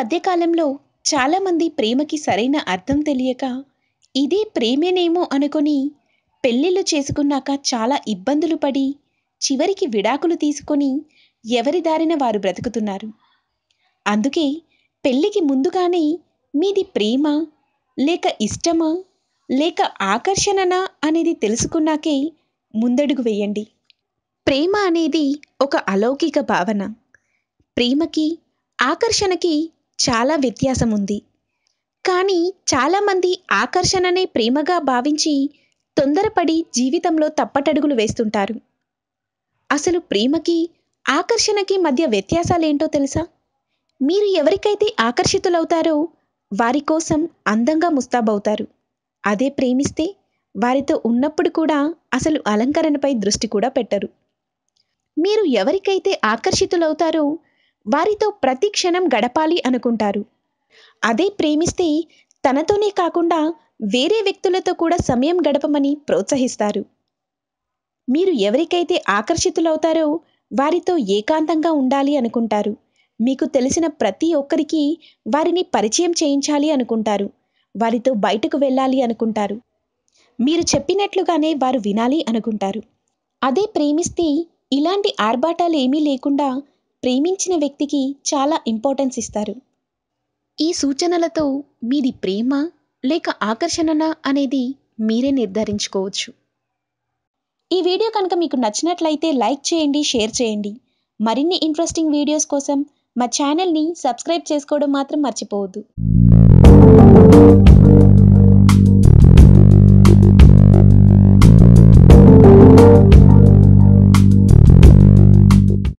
మధ్యకాలంలో చాలామంది ప్రేమకి సరైన అర్థం తెలియక ఇదే ప్రేమేనేమో అనుకొని పెళ్ళిళ్ళు చేసుకున్నాక చాలా ఇబ్బందులు పడి చివరికి విడాకులు తీసుకొని ఎవరి దారిన వారు బ్రతుకుతున్నారు అందుకే పెళ్ళికి ముందుగానే మీది ప్రేమ లేక ఇష్టమా లేక ఆకర్షణనా అనేది తెలుసుకున్నాకే ముందడుగు వేయండి ప్రేమ అనేది ఒక అలౌకిక భావన ప్రేమకి ఆకర్షణకి చాలా వ్యత్యాసం ఉంది కానీ చాలామంది ఆకర్షణనే ప్రేమగా భావించి తొందరపడి జీవితంలో తప్పటడుగులు వేస్తుంటారు అసలు ప్రేమకి ఆకర్షణకి మధ్య వ్యత్యాసాలేంటో తెలుసా మీరు ఎవరికైతే ఆకర్షితులవుతారో వారి కోసం అందంగా ముస్తాబవుతారు అదే ప్రేమిస్తే వారితో ఉన్నప్పుడు కూడా అసలు అలంకరణపై దృష్టి కూడా పెట్టరు మీరు ఎవరికైతే ఆకర్షితులవుతారో వారితో ప్రతి క్షణం గడపాలి అనుకుంటారు అదే ప్రేమిస్తే తనతోనే కాకుండా వేరే వ్యక్తులతో కూడా సమయం గడపమని ప్రోత్సహిస్తారు మీరు ఎవరికైతే ఆకర్షితులవుతారో వారితో ఏకాంతంగా ఉండాలి అనుకుంటారు మీకు తెలిసిన ప్రతి ఒక్కరికి వారిని పరిచయం చేయించాలి అనుకుంటారు వారితో బయటకు వెళ్ళాలి అనుకుంటారు మీరు చెప్పినట్లుగానే వారు వినాలి అనుకుంటారు అదే ప్రేమిస్తే ఇలాంటి ఆర్భాటాలు ఏమీ లేకుండా ప్రేమించిన వ్యక్తికి చాలా ఇంపార్టెన్స్ ఇస్తారు ఈ సూచనలతో మీది ప్రేమ లేక ఆకర్షణనా అనేది మీరే నిర్ధారించుకోవచ్చు ఈ వీడియో కనుక మీకు నచ్చినట్లయితే లైక్ చేయండి షేర్ చేయండి మరిన్ని ఇంట్రెస్టింగ్ వీడియోస్ కోసం మా ఛానల్ని సబ్స్క్రైబ్ చేసుకోవడం మాత్రం మర్చిపోవద్దు